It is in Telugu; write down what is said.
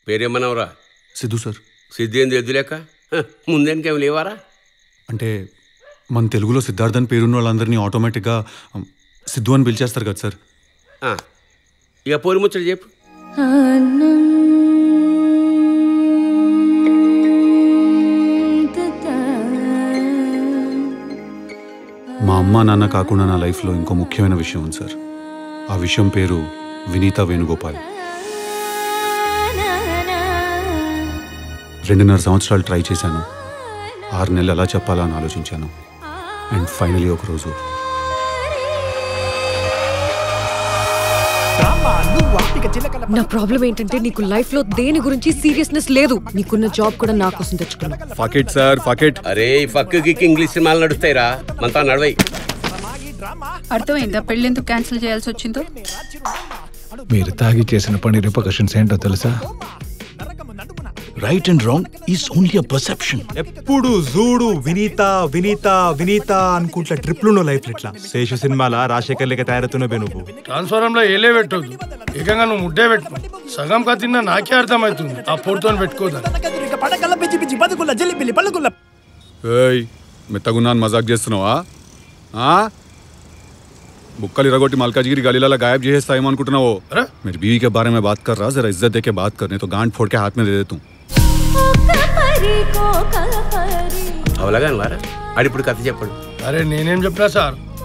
పేరేమన్నావురా సిద్ధు సార్ సిద్ధేంది ఎద్దులేక హ, ముందేనికేం లేవారా అంటే మన తెలుగులో సిద్ధార్థ్ అని పేరున్న వాళ్ళందరినీ ఆటోమేటిక్గా ఉమ్, సిద్ధు అని పిలిచేస్తారు కదా సార్ ఆ, ఇక పోరు ముచ్చట చెప్పు మా అమ్మ నాన్న కాకుండా నా లైఫ్లో ఇంకో ముఖ్యమైన విషయం ఉంది సార్ ఆ విషయం పేరు వినీత వేణుగోపాల్ రెండున్నర సంవత్సరాలు ట్రై చేశాను ఆరు నెలలు ఎలా చెప్పాలా అని ఆలోచించాను అండ్ ఫైనలీ ఒకరోజు నా ప్రాబ్లం ఏంటంటే నీకు లైఫ్ లో దేని గురించి సీరియస్నెస్ లేదు నీకున్న జాబ్ కూడా నా కోసం తెచ్చుకున్నా ఫకెట్ సార్ ఫకెట్ అరే ఈ ఫక్కి ఇంగ్లీష్ సినిమాలు నడుస్తాయిరా మనతో నడవై అర్థమైందా పెళ్ళెందుకు క్యాన్సిల్ చేయాల్సి వచ్చిందో మీరు తాగి చేసిన పని రిపకషన్స్ ఏంటో తెలుసా right and wrong is only a perception ఎప్పుడు జూడు వినీత వినీత వినీత అనుకుంటా ట్రిప్లు లైఫ్ ఇట్లా శేషు సినిమాల రాజశేఖర్ లేక తయారవుతున్నావే నువ్వు ట్రాన్స్ఫారం లో ఏలే పెట్టొద్దు ఏకంగా నువ్వు ముడ్డే పెట్టు సగం కా తిన్నా నాకే అర్థమవుతుంది ఆ పొడితో పెట్టుకోదాన్ని ఏయ్ మెత్తగున్నాను మజాక్ చేస్తున్నావా ఆ? बुक्कल इरागोटी मलकाजगिरी गलीला गायब जी है साइम అనుకుంటున్నావో मेरी बीवी के बारे में बात कर रहा जरा इज्जत दे के बात करने तो गांड फोड़ के हाथ में दे दे तू అవలాగాని వారా ఆడిప్పుడు కథ చెప్పడు అరే నేనేం చెప్పినా సార్